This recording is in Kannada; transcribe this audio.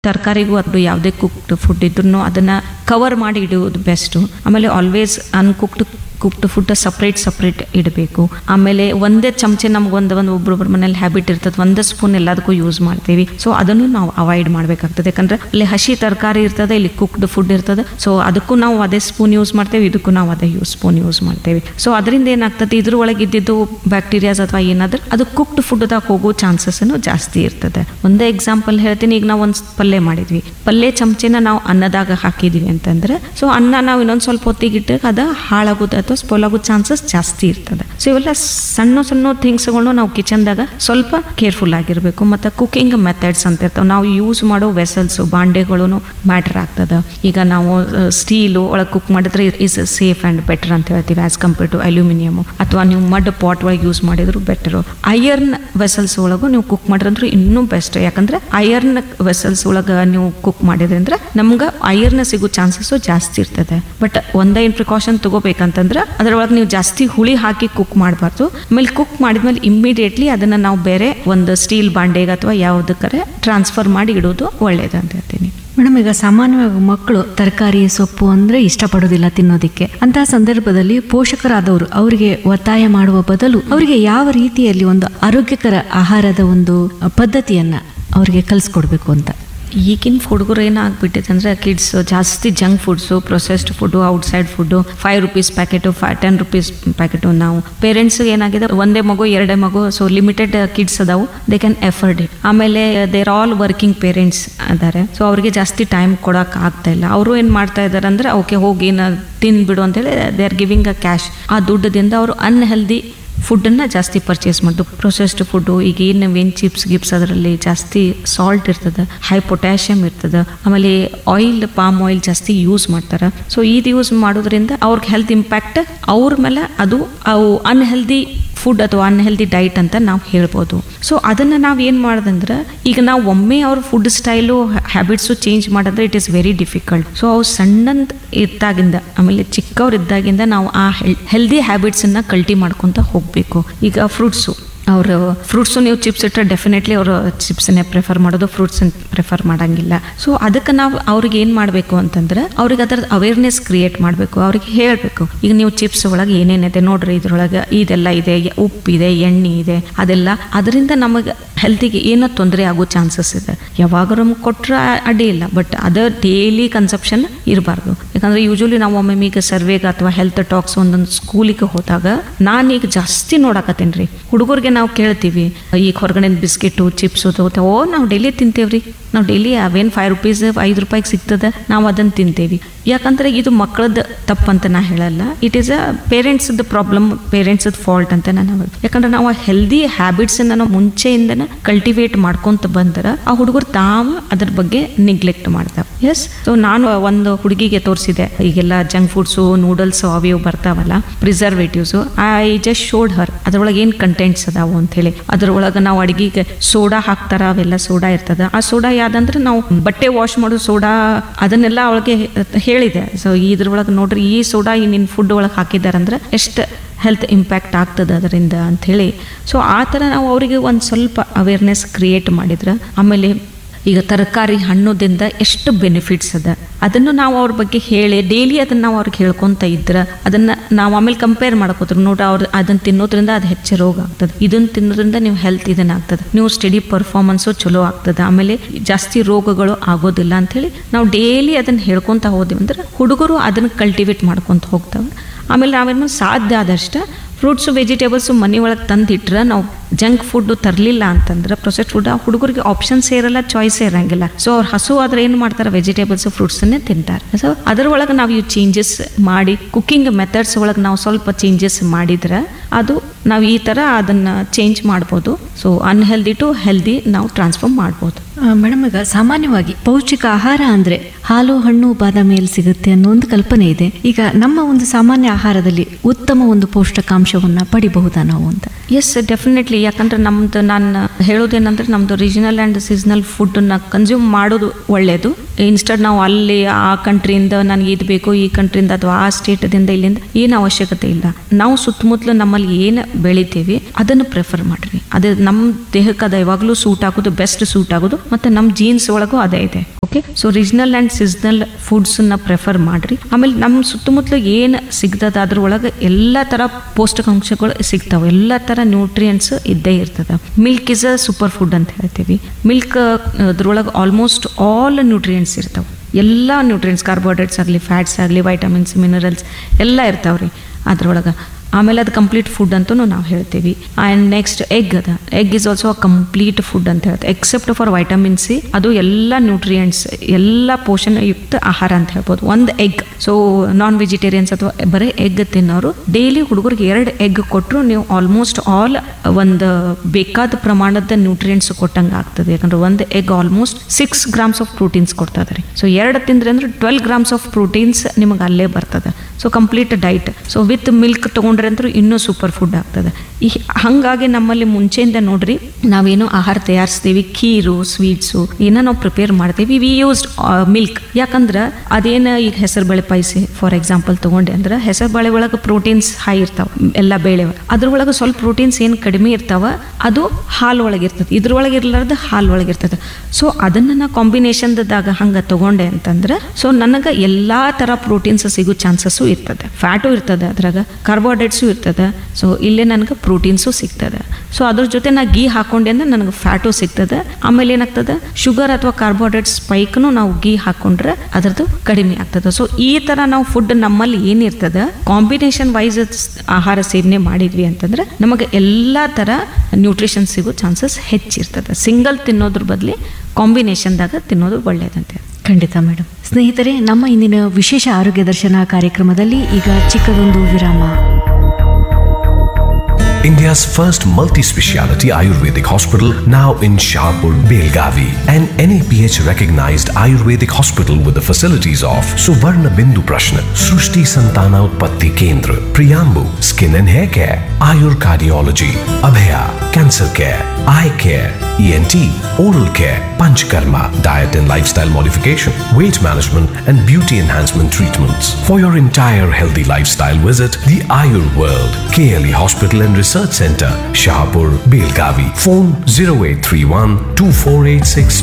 ತರಕಾರಿಗೂ ಅದು ಯಾವುದೇ ಕುಕ್ಡ್ ಫುಡ್ ಇದ್ರೂ ಅದನ್ನು ಕವರ್ ಮಾಡಿ ಇಡುವುದು ಬೆಸ್ಟು ಆಮೇಲೆ always uncooked cooked food separate separate ಇಡಬೇಕು ಆಮೇಲೆ ಒಂದೇ ಚಮಚೆ ನಮ್ಗೆ ಒಂದು ಒಂದು ಒಬ್ರೊಬ್ರ ಮನೇಲಿ ಹ್ಯಾಬಿಟ್ ಇರ್ತದೆ ಒಂದೇ ಸ್ಪೂನ್ ಎಲ್ಲದಕ್ಕೂ ಯೂಸ್ ಮಾಡ್ತೀವಿ ಸೊ ಅದನ್ನು ನಾವು ಅವಾಯ್ಡ್ ಮಾಡಬೇಕಾಗ್ತದೆ ಯಾಕಂದ್ರೆ ಅಲ್ಲಿ ಹಸಿ ತರಕಾರಿ ಇರ್ತದೆ ಇಲ್ಲಿ ಕುಕ್ಡ್ ಫುಡ್ ಇರ್ತದೆ ಸೊ ಅದಕ್ಕೂ ನಾವು ಅದೇ ಸ್ಪೂನ್ ಯೂಸ್ ಮಾಡ್ತೇವೆ ಇದಕ್ಕೂ ನಾವು ಅದೇ ಯೂಸ್ ಸ್ಪೂನ್ ಯೂಸ್ ಮಾಡ್ತೇವೆ ಸೊ ಅದರಿಂದ ಏನಾಗ್ತದೆ ಇದ್ರೊಳಗೆ ಇದ್ದಿದ್ದು ಬ್ಯಾಕ್ಟೀರಿಯಾಸ್ ಅಥವಾ ಏನಾದ್ರೂ ಅದು ಕುಕ್ಡ್ ಫುಡ್ದಾಗ ಹೋಗೋ ಚಾನ್ಸಸ್ ಜಾಸ್ತಿ ಇರ್ತದೆ ಒಂದೇ ಎಕ್ಸಾಂಪಲ್ ಹೇಳ್ತೀನಿ ಈಗ ನಾವು ಒಂದು ಪಲ್ಯ ಮಾಡಿದ್ವಿ ಪಲ್ಯ ಚಮಚೆನ ನಾವು ಅನ್ನದಾಗ ಹಾಕಿದ್ವಿ ಅಂತಂದ್ರೆ ಸೊ ಅನ್ನ ನಾವು ಇನ್ನೊಂದು ಸ್ವಲ್ಪ ಹೊತ್ತಿಗೆ ಇಟ್ಟಾಗ ಅದು ಹಾಳಾಗೋದು ಅಥವಾ ಸ್ಪಾಯ್ಲ್ ಆಗೋ ಚಾನ್ಸಸ್ ಜಾಸ್ತಿ ಇರ್ತದೆ ಸೊ ಇವೆಲ್ಲ ಸಣ್ಣ ಸಣ್ಣ ಥಿಂಗ್ಸ್ಗಳನ್ನ ನಾವು ಕಿಚನ್ದಾಗ ಸ್ವಲ್ಪ ಕೇರ್ಫುಲ್ ಆಗಿರಬೇಕು ಮತ್ತು ಕುಕಿಂಗ್ ಮೆಥಡ್ಸ್ ಅಂತ ಇರ್ತಾವೆ ನಾವು ಯೂಸ್ ಮಾಡೋ ವೆಸಲ್ಸ್ ಬಾಂಡೆಗಳು ಮ್ಯಾಟರ್ ಆಗ್ತದೆ ಈಗ ನಾವು ಸ್ಟೀಲು ಒಳಗೆ ಕುಕ್ ಮಾಡಿದ್ರೆ ಇಸ್ ಸೇಫ್ ಆ್ಯಂಡ್ ಬೆಟರ್ ಅಂತ ಹೇಳ್ತೀವಿ ಆಸ್ ಕಂಪೇರ್ ಟು ಅಲ್ಯೂಮಿನಿಯಮು ಅಥವಾ ನೀವು ಮಡ್ ಪಾಟ್ ಒಳಗೆ ಯೂಸ್ ಮಾಡಿದ್ರು ಬೆಟರು ಐಯರ್ನ್ ವೆಸಲ್ಸ್ ಒಳಗೂ ನೀವು ಕುಕ್ ಮಾಡಿದ್ರೆ ಇನ್ನೂ ಬೆಸ್ಟ್ ಯಾಕಂದ್ರೆ ಐಯರ್ನ್ ವೆಸಲ್ಸ್ ಒಳಗೆ ನೀವು ಕುಕ್ ಮಾಡಿದ್ರಿಂದ ನಮ್ಗೆ ಐಯರ್ನ ಸಿಗೋ ಚಾನ್ಸಸ್ಸು ಜಾಸ್ತಿ ಇರ್ತದೆ ಬಟ್ ಒಂದೇ ಏನು ಪ್ರಿಕಾಷನ್ ತಗೋಬೇಕಂತಂದ್ರೆ ಅದರೊಳಗೆ ನೀವು ಜಾಸ್ತಿ ಹುಳಿ ಹಾಕಿ ಕುಕ್ ಮಾಡಬಾರ್ದು ಆಮೇಲೆ ಕುಕ್ ಮಾಡಿದ್ಮೇಲೆ ಇಮ್ಮಿಡಿಯೇಟ್ಲಿ ಅದನ್ನ ನಾವು ಬೇರೆ ಒಂದು ಸ್ಟೀಲ್ ಬಾಂಡೆಗೆ ಅಥವಾ ಯಾವುದಕ್ಕರೆ ಟ್ರಾನ್ಸ್ಫರ್ ಮಾಡಿ ಇಡೋದು ಒಳ್ಳೇದು ಅಂತ ಹೇಳ್ತೀನಿ ಮೇಡಮ್ ಈಗ ಸಾಮಾನ್ಯವಾಗಿ ಮಕ್ಕಳು ತರಕಾರಿ ಸೊಪ್ಪು ಅಂದ್ರೆ ಇಷ್ಟಪಡೋದಿಲ್ಲ ತಿನ್ನೋದಿಕ್ಕೆ ಅಂತಹ ಸಂದರ್ಭದಲ್ಲಿ ಪೋಷಕರಾದವರು ಅವರಿಗೆ ಒತ್ತಾಯ ಮಾಡುವ ಬದಲು ಅವರಿಗೆ ಯಾವ ರೀತಿಯಲ್ಲಿ ಒಂದು ಆರೋಗ್ಯಕರ ಆಹಾರದ ಒಂದು ಪದ್ಧತಿಯನ್ನ ಅವರಿಗೆ ಕಲಿಸ್ಕೊಡ್ಬೇಕು ಅಂತ ಈಗಿನ ಹುಡುಗರು ಏನಾಗ್ಬಿಟ್ಟಿದೆ ಅಂದರೆ ಕಿಡ್ಸ್ ಜಾಸ್ತಿ junk foods processed food outside food five rupees packet five ten rupees packet ನಾವು ಪೇರೆಂಟ್ಸ್ಗೆ ಏನಾಗಿದೆ ಒಂದೇ ಮಗು ಎರಡೇ ಮಗು ಸೊ ಲಿಮಿಟೆಡ್ ಕಿಡ್ಸ್ ಅದಾವು ದೇ ಕ್ಯಾನ್ ಎಫರ್ಡ್ ಇಟ್ ಆಮೇಲೆ ದೇರ್ ಆಲ್ ವರ್ಕಿಂಗ್ ಪೇರೆಂಟ್ಸ್ ಅದಾರೆ ಸೊ ಅವರಿಗೆ ಜಾಸ್ತಿ ಟೈಮ್ ಕೊಡೋಕೆ ಆಗ್ತಾ ಇಲ್ಲ ಅವರು ಏನು ಮಾಡ್ತಾ ಇದ್ದಾರೆ ಅಂದರೆ ಓಕೆ ಹೋಗಿ ನಾ ತಿನ್ಬಿಡು ಅಂತೇಳಿ they are giving a cash ಆ ದುಡ್ಡದಿಂದ ಅವರು ಅನ್ಹೆಲ್ದಿ ಫುಡ್ಡನ್ನು ಜಾಸ್ತಿ ಪರ್ಚೇಸ್ ಮಾಡೋದು ಪ್ರೊಸೆಸ್ಡ್ ಫುಡ್ಡು ಈಗ ಏನು ಏನು ಚಿಪ್ಸ್ ಗಿಪ್ಸ್ ಅದರಲ್ಲಿ ಜಾಸ್ತಿ ಸಾಲ್ಟ್ ಇರ್ತದೆ ಹೈ ಪೊಟ್ಯಾಷಿಯಮ್ ಇರ್ತದೆ ಆಮೇಲೆ ಆಯಿಲ್ ಪಾಮ್ ಆಯಿಲ್ ಜಾಸ್ತಿ ಯೂಸ್ ಮಾಡ್ತಾರೆ ಸೊ ಇದು ಯೂಸ್ ಮಾಡೋದ್ರಿಂದ ಅವ್ರಿಗೆ ಹೆಲ್ತ್ ಇಂಪ್ಯಾಕ್ಟ್ ಅವ್ರ ಮೇಲೆ ಅದು ಅವು ಅನ್ಹೆಲ್ದಿ ಫುಡ್ ಅಥವಾ ಅನ್ಹೆಲ್ದಿ ಡೈಟ್ ಅಂತ ನಾವು ಹೇಳ್ಬೋದು ಸೊ ಅದನ್ನು ನಾವು ಏನು ಮಾಡೋದಂದ್ರೆ ಈಗ ನಾವು ಒಮ್ಮೆ ಅವ್ರ ಫುಡ್ ಸ್ಟೈಲು ಹ್ಯಾಬಿಟ್ಸು ಚೇಂಜ್ ಮಾಡಿದ್ರೆ it is very difficult so ಅವು ಸಣ್ಣಂತ ಇದ್ದಾಗಿಂದ ಆಮೇಲೆ ಚಿಕ್ಕವ್ರು ಇದ್ದಾಗಿಂದ ನಾವು ಆ ಹೆಲ್ದಿ ಹ್ಯಾಬಿಟ್ಸನ್ನು ಕಲ್ಟಿ ಮಾಡ್ಕೊತ ಹೋಗಬೇಕು ಈಗ ಫ್ರೂಟ್ಸು ಅವರು ಫ್ರೂಟ್ಸು ನೀವು ಚಿಪ್ಸ್ ಇಟ್ಟರೆ ಡೆಫಿನೆಟ್ಲಿ ಅವರು ಚಿಪ್ಸನ್ನೇ ಪ್ರಿಫರ್ ಮಾಡೋದು ಫ್ರೂಟ್ಸ್ ಪ್ರಿಫರ್ ಮಾಡಂಗಿಲ್ಲ ಸೊ ಅದಕ್ಕೆ ನಾವು ಅವ್ರಿಗೆ ಏನು ಮಾಡಬೇಕು ಅಂತಂದ್ರೆ ಅವ್ರಿಗೆ ಅದರ ಅವೇರ್ನೆಸ್ ಕ್ರಿಯೇಟ್ ಮಾಡಬೇಕು ಅವ್ರಿಗೆ ಹೇಳಬೇಕು ಈಗ ನೀವು ಚಿಪ್ಸ್ ಒಳಗೆ ಏನೇನಿದೆ ನೋಡ್ರಿ ಇದ್ರೊಳಗೆ ಇದೆಲ್ಲ ಇದೆ ಉಪ್ಪಿದೆ ಎಣ್ಣೆ ಇದೆ ಅದೆಲ್ಲ ಅದರಿಂದ ನಮಗೆ ಹೆಲ್ತಿಗೆ ಏನೋ ತೊಂದರೆ ಆಗೋ ಚಾನ್ಸಸ್ ಇದೆ ಯಾವಾಗ ನಮ್ಗೆ ಕೊಟ್ಟರೆ ಅಡ್ಡಿ ಇಲ್ಲ ಬಟ್ ಅದು ಡೈಲಿ ಕನ್ಸಪ್ಷನ್ ಇರಬಾರ್ದು ಯಾಕಂದ್ರೆ ಯೂಶಲಿ ನಾವು ಒಮ್ಮೆ ಈಗ ಸರ್ವೆಗೆ ಅಥವಾ ಹೆಲ್ತ್ ಟಾಕ್ಸ್ ಒಂದೊಂದು ಸ್ಕೂಲಿಗೆ ಹೋದಾಗ ನಾನೀಗ ಜಾಸ್ತಿ ನೋಡಕತ್ತೇನೆ ರೀ ಹುಡುಗರಿಗೆ ನಾವು ಕೇಳ್ತೀವಿ ಈಗ ಹೊರಗಡೆ ಬಿಸ್ಕೆಟು ಚಿಪ್ಸು ತಗೋತೇವೆ ಓ ನಾವು ಡೈಲಿ ತಿಂತೇವ್ರಿ ನಾವು ಡೈಲಿ ಅವೇನು ಫೈವ್ ರುಪೀಸ್ ಐದು ರೂಪಾಯಿಗೆ ಸಿಗ್ತದೆ ನಾವು ಅದನ್ನು ತಿಂತೇವಿ ಯಾಕಂದ್ರೆ ಇದು ಮಕ್ಕಳದ್ದು ತಪ್ಪಂತ ನಾ ಹೇಳಲ್ಲ ಇಟ್ ಈಸ್ ಅ ಪೇರೆಂಟ್ಸ್ದು ಪ್ರಾಬ್ಲಮ್ ಪೇರೆಂಟ್ಸ್ದು ಫಾಲ್ಟ್ ಅಂತ ನಾನು ಹೇಳೋದು ಯಾಕಂದ್ರೆ ನಾವು ಹೆಲ್ದಿ ಹ್ಯಾಬಿಟ್ಸನ್ನು ನಾವು ಮುಂಚೆಯಿಂದನೇ ಕಲ್ಟಿವೇಟ್ ಮಾಡ್ಕೊಂತ ಬಂದ್ರೆ ಆ ಹುಡುಗರು ತಾವು ಅದ್ರ ಬಗ್ಗೆ ನಿಗ್ಲೆಕ್ಟ್ ಮಾಡ್ತಾವೆ ಎಸ್ ಸೊ ನಾನು ಒಂದು ಹುಡುಗಿಗೆ ತೋರಿಸಿದೆ ಈಗೆಲ್ಲ ಜಂಕ್ ಫುಡ್ಸು ನೂಡಲ್ಸ್ ಅವು ಇವು ಬರ್ತಾವಲ್ಲ preservatives I just showed her ಅದ್ರೊಳಗೆ ಏನು ಕಂಟೆಂಟ್ಸ್ ಅದಾವು ಅಂತ ಹೇಳಿ ಅದ್ರೊಳಗೆ ನಾವು ಅಡಿಗೆಗೆ ಸೋಡಾ ಹಾಕ್ತಾರ ಅವೆಲ್ಲ ಸೋಡಾ ಇರ್ತದ ಆ ಸೋಡಾ ಯಾವ್ದಂದ್ರೆ ನಾವು ಬಟ್ಟೆ ವಾಶ್ ಮಾಡೋ ಸೋಡಾ ಅದನ್ನೆಲ್ಲ ಅವಳಿಗೆ ಹೇಳಿದೆ ಸೊ ಇದ್ರೊಳಗೆ ನೋಡ್ರಿ ಈ ಸೋಡಾ ಈ ನಿನ್ನ ಫುಡ್ ಒಳಗೆ ಹಾಕಿದ್ದಾರೆ ಅಂದ್ರೆ ಎಷ್ಟು ಹೆಲ್ತ್ ಇಂಪ್ಯಾಕ್ಟ್ ಆಗ್ತದೆ ಅದರಿಂದ ಅಂಥೇಳಿ ಸೊ ಆ ಥರ ನಾವು ಅವರಿಗೆ ಒಂದು ಸ್ವಲ್ಪ ಅವೇರ್ನೆಸ್ ಕ್ರಿಯೇಟ್ ಮಾಡಿದ್ರೆ ಆಮೇಲೆ ಈಗ ತರಕಾರಿ ಹಣ್ಣುದಿಂದ ಎಷ್ಟು ಬೆನಿಫಿಟ್ಸ್ ಅದ ಅದನ್ನು ನಾವು ಅವ್ರ ಬಗ್ಗೆ ಹೇಳಿ ಡೈಲಿ ಅದನ್ನು ನಾವು ಅವ್ರಿಗೆ ಹೇಳ್ಕೊತ ಇದ್ರೆ ಅದನ್ನು ನಾವು ಆಮೇಲೆ ಕಂಪೇರ್ ಮಾಡ್ಕೋತಾರೆ ನೋಡ್ರಿ ಅವ್ರು ಅದನ್ನು ತಿನ್ನೋದ್ರಿಂದ ಅದು ಹೆಚ್ಚು ರೋಗ ಆಗ್ತದೆ ಇದನ್ನು ತಿನ್ನೋದ್ರಿಂದ ನೀವು ಹೆಲ್ತ್ ಇದನ್ನ ಆಗ್ತದೆ ನೀವು ಸ್ಟಡಿ ಪರ್ಫಾರ್ಮೆನ್ಸು ಚಲೋ ಆಗ್ತದೆ ಆಮೇಲೆ ಜಾಸ್ತಿ ರೋಗಗಳು ಆಗೋದಿಲ್ಲ ಅಂಥೇಳಿ ನಾವು ಡೈಲಿ ಅದನ್ನು ಹೇಳ್ಕೊತ ಹೋದ್ವಿ ಅಂದ್ರೆ ಹುಡುಗರು ಅದನ್ನು ಕಲ್ಟಿವೇಟ್ ಮಾಡ್ಕೊತ ಹೋಗ್ತವೆ ಆಮೇಲೆ ನಾವೇನು ಸಾಧ್ಯ ಆದಷ್ಟು ಫ್ರೂಟ್ಸು ವೆಜಿಟೇಬಲ್ಸು ಮನೆ ಒಳಗೆ ತಂದಿಟ್ರೆ ನಾವು ಜಂಕ್ ಫುಡ್ ತರಲಿಲ್ಲ ಅಂತಂದ್ರೆ ಪ್ರೊಸೆಸ್ ಫುಡ್ ಆ ಹುಡುಗರಿಗೆ ಆಪ್ಷನ್ಸ್ ಇರಲ್ಲ ಚಾಯ್ಸ್ ಇರಂಗಿಲ್ಲ ಸೊ ಅವ್ರು ಹಸು ಆದ್ರೆ ಏನು ಮಾಡ್ತಾರೆ ವೆಜಿಟೇಬಲ್ಸ್ ಫ್ರೂಟ್ಸನ್ನೇ ತಿಂತಾರೆ ಸೊ ಅದರೊಳಗೆ ನಾವು ಇವು ಚೇಂಜಸ್ ಮಾಡಿ ಕುಕ್ಕಿಂಗ್ ಮೆಥಡ್ಸ್ ಒಳಗೆ ನಾವು ಸ್ವಲ್ಪ ಚೇಂಜಸ್ ಮಾಡಿದ್ರೆ ಅದು ನಾವು ಈ ಥರ ಅದನ್ನು ಚೇಂಜ್ ಮಾಡ್ಬೋದು ಸೊ ಅನ್ಹೆಲ್ದಿ ಟು ಹೆಲ್ದಿ ನಾವು ಟ್ರಾನ್ಸ್ಫಾರ್ಮ್ ಮಾಡ್ಬೋದು ಮೇಡಮ್ ಈಗ ಸಾಮಾನ್ಯವಾಗಿ ಪೌಷ್ಟಿಕ ಆಹಾರ ಅಂದ್ರೆ ಹಾಲು ಹಣ್ಣು ಬಾದಾಮಿ ಎಲ್ಲಿ ಸಿಗುತ್ತೆ ಅನ್ನೋ ಒಂದು ಕಲ್ಪನೆ ಇದೆ ಈಗ ನಮ್ಮ ಒಂದು ಸಾಮಾನ್ಯ ಆಹಾರದಲ್ಲಿ ಉತ್ತಮ ಒಂದು ಪೌಷ್ಟಿಕಾಂಶವನ್ನ ಪಡಿಬಹುದಾ ನಾವು ಅಂತ ಎಸ್ ಡೆಫಿನೆಟ್ಲಿ ಯಾಕಂದ್ರೆ ನಮ್ದು ನಾನು ಹೇಳೋದೇನಂದ್ರೆ ನಮ್ಮದು ರೀಜನಲ್ ಆ್ಯಂಡ್ ಸೀಸನಲ್ ಫುಡ್ಡನ್ನ ಕನ್ಸ್ಯೂಮ್ ಮಾಡೋದು ಒಳ್ಳೆಯದು ಇನ್ಸ್ಟೆಡ್ ನಾವು ಅಲ್ಲಿ ಆ ಕಂಟ್ರಿಯಿಂದ ನನಗೆ ಇದು ಬೇಕು ಈ ಕಂಟ್ರಿಯಿಂದ ಅಥವಾ ಆ ಸ್ಟೇಟದಿಂದ ಇಲ್ಲಿಂದ ಏನು ಅವಶ್ಯಕತೆ ಇಲ್ಲ ನಾವು ಸುತ್ತಮುತ್ತಲು ನಮ್ಮಲ್ಲಿ ಏನು ಬೆಳಿತೀವಿ ಅದನ್ನು ಪ್ರಿಫರ್ ಮಾಡ್ರಿ ಅದು ನಮ್ಮ ದೇಹಕ್ಕೆ ಅದು ಯಾವಾಗಲೂ ಸೂಟ್ ಆಗೋದು ಬೆಸ್ಟ್ ಸೂಟ್ ಆಗೋದು ಮತ್ತು ನಮ್ಮ ಜೀನ್ಸ್ ಒಳಗೂ ಅದೇ ಇದೆ okay so regional and seasonal ಫುಡ್ಸನ್ನ ಪ್ರಿಫರ್ ಮಾಡ್ರಿ ಆಮೇಲೆ ನಮ್ಮ ಸುತ್ತಮುತ್ತಲು ಏನು ಸಿಗ್ತದ ಅದ್ರೊಳಗೆ ಎಲ್ಲ ಥರ ಪೌಷ್ಟಿಕಾಂಶಗಳು ಸಿಗ್ತಾವೆ ಎಲ್ಲ ಥರ ನ್ಯೂಟ್ರಿಯೆಂಟ್ಸ್ ಇದ್ದೇ ಇರ್ತದೆ milk is a super food ಅಂತ ಹೇಳ್ತೀವಿ ಮಿಲ್ಕ್ ಅದ್ರೊಳಗೆ ಆಲ್ಮೋಸ್ಟ್ ಆಲ್ ನ್ಯೂಟ್ರಿಯೆಂಟ್ಸ್ ಇರ್ತಾವೆ ಎಲ್ಲ ನ್ಯೂಟ್ರಿಯೆಂಟ್ಸ್ ಕಾರ್ಬೋಹೈಡ್ರೇಟ್ಸ್ ಆಗಲಿ ಫ್ಯಾಟ್ಸ್ ಆಗಲಿ ವೈಟಮಿನ್ಸ್ ಮಿನರಲ್ಸ್ ಎಲ್ಲ ಇರ್ತಾವೆ ರೀ ಅದ್ರೊಳಗೆ ಆಮೇಲೆ ಅದು ಕಂಪ್ಲೀಟ್ ಫುಡ್ ಅಂತೂ ನಾವು ಹೇಳ್ತೀವಿ ಆ್ಯಂಡ್ ನೆಕ್ಸ್ಟ್ ಎಗ್ ಅದ egg is also a complete food ಅಂತ ಹೇಳ್ತೀವಿ ಎಕ್ಸೆಪ್ಟ್ ಫಾರ್ ವೈಟಮಿನ್ ಸಿ ಅದು ಎಲ್ಲ ನ್ಯೂಟ್ರಿಯೆಂಟ್ಸ್ ಎಲ್ಲ ಪೋಷಣಯುಕ್ತ ಆಹಾರ ಅಂತ ಹೇಳ್ಬೋದು ಒಂದು ಎಗ್ ಸೊ ನಾನ್ ವೆಜಿಟೇರಿಯನ್ಸ್ ಅಥವಾ ಬರೀ ಎಗ್ ತಿನ್ನೋರು ಡೈಲಿ ಹುಡುಗರಿಗೆ ಎರಡು ಎಗ್ ಕೊಟ್ಟರು ನೀವು ಆಲ್ಮೋಸ್ಟ್ ಆಲ್ ಒಂದು ಬೇಕಾದ ಪ್ರಮಾಣದ ನ್ಯೂಟ್ರಿಯೆಂಟ್ಸ್ ಕೊಟ್ಟಂಗೆ ಆಗ್ತದೆ ಯಾಕಂದ್ರೆ ಒಂದು egg almost six grams of proteins ಕೊಡ್ತದೆ ರೀ ಸೊ ಎರಡು ತಿಂದ್ರೆ ಅಂದ್ರೆ ಟ್ವೆಲ್ ಗ್ರಾಮ್ಸ್ ಆಫ್ ಪ್ರೋಟೀನ್ಸ್ ನಿಮಗೆ ಅಲ್ಲೇ ಬರ್ತದೆ so complete diet so with milk ತೊಗೊಂಡ್ರೆ ಅಂತೂ ಇನ್ನೂ ಸೂಪರ್ ಫುಡ್ ಆಗ್ತದೆ ಈ ಹಾಗಾಗಿ ನಮ್ಮಲ್ಲಿ ಮುಂಚೆಯಿಂದ ನೋಡ್ರಿ ನಾವೇನು ಆಹಾರ ತಯಾರಿಸ್ತೀವಿ ಖೀರು ಸ್ವೀಟ್ಸು ಏನೋ ನಾವು ಪ್ರಿಪೇರ್ ಮಾಡ್ತೀವಿ ವಿ ಯೂಸ್ಡ್ ಮಿಲ್ಕ್ ಯಾಕಂದ್ರೆ ಅದೇನು ಈಗ ಹೆಸರು ಬೇಳೆ ಪಾಯಸ ಫಾರ್ ಎಕ್ಸಾಂಪಲ್ ತೊಗೊಂಡೆ ಅಂದ್ರೆ ಹೆಸರು ಬೇಳೆ ಒಳಗೆ ಪ್ರೋಟೀನ್ಸ್ ಹೈ ಇರ್ತಾವೆ ಎಲ್ಲ ಬೇಳೆ ಅದ್ರೊಳಗೆ ಸ್ವಲ್ಪ ಪ್ರೋಟೀನ್ಸ್ ಏನು ಕಡಿಮೆ ಇರ್ತಾವ ಅದು ಹಾಲು ಒಳಗೆ ಇರ್ತದೆ ಇದ್ರೊಳಗೆ ಇರ್ಲಾರ್ದು ಹಾಲು ಒಳಗೆ ಇರ್ತದೆ ಸೊ ಅದನ್ನು ನಾ ಕಾಂಬಿನೇಷನ್ದಾಗ ಹಂಗೆ ತೊಗೊಂಡೆ ಅಂತಂದ್ರೆ ಸೊ ನನಗೆ ಎಲ್ಲ ಥರ ಪ್ರೋಟೀನ್ಸ್ ಸಿಗೋ ಚಾನ್ಸಸ್ಸು ಇರ್ತದೆ ಫ್ಯಾಟು ಇರ್ತದೆ ಅದ್ರಾಗ ಕಾರ್ಬೋಹೈಡ್ರೇಟ್ಸು ಇರ್ತದೆ ಸೊ ಇಲ್ಲೇ ನನಗೆ ಪ್ರೋಟೀನ್ಸು ಸಿಗ್ತದೆ ಸೊ ಅದ್ರ ಜೊತೆ ನಾ ಗೀ ಹಾಕೊಂಡೆ ಅಂದ್ರೆ ನನಗೆ ಫ್ಯಾಟು ಸಿಗ್ತದೆ ಆಮೇಲೆ ಏನಾಗ್ತದೆ ಶುಗರ್ ಅಥವಾ ಕಾರ್ಬೋಹೈಡ್ರೇಟ್ ಸ್ಪೈಕ್ನು ನಾವು ಗೀ ಹಾಕೊಂಡ್ರೆ ಅದರದ್ದು ಕಡಿಮೆ ಆಗ್ತದೆ ಸೊ ಈ ಥರ ನಾವು ಫುಡ್ ನಮ್ಮಲ್ಲಿ ಏನಿರ್ತದೆ ಕಾಂಬಿನೇಷನ್ ವೈಸ್ ಆಹಾರ ಸೇವನೆ ಮಾಡಿದ್ವಿ ಅಂತಂದ್ರೆ ನಮಗೆ ಎಲ್ಲ ಥರ ನ್ಯೂಟ್ರಿಷನ್ ಸಿಗೋ ಚಾನ್ಸಸ್ ಹೆಚ್ಚಿರ್ತದೆ ಸಿಂಗಲ್ ತಿನ್ನೋದ್ರ ಬದಲಿ ಕಾಂಬಿನೇಷನ್ದಾಗ ತಿನ್ನೋದು ಒಳ್ಳೆಯದಂತೆ ಖಂಡಿತ ಮೇಡಮ್ ಸ್ನೇಹಿತರೆ ನಮ್ಮ ಇಂದಿನ ವಿಶೇಷ ಆರೋಗ್ಯ ದರ್ಶನ ಕಾರ್ಯಕ್ರಮದಲ್ಲಿ ಈಗ ಚಿಕ್ಕದೊಂದು ವಿರಾಮ India's first multi-speciality Ayurvedic hospital now in Shahpur, Belgavi. An NAPH recognized Ayurvedic hospital with the facilities of Suvarna Bindu Prashna, Srushti Santana Utpatti Kendra, Priyambu, Skin and Hair Care, Ayur Cardiology, Abhaya, Cancer Care, Eye Care, ENT, Oral Care, Panchkarma, Diet and Lifestyle Modification, Weight Management and Beauty Enhancement Treatments. For your entire healthy lifestyle visit the Ayur World, KLE Hospital and Research Center, Shahpur, Belgavi. Phone 0831 2486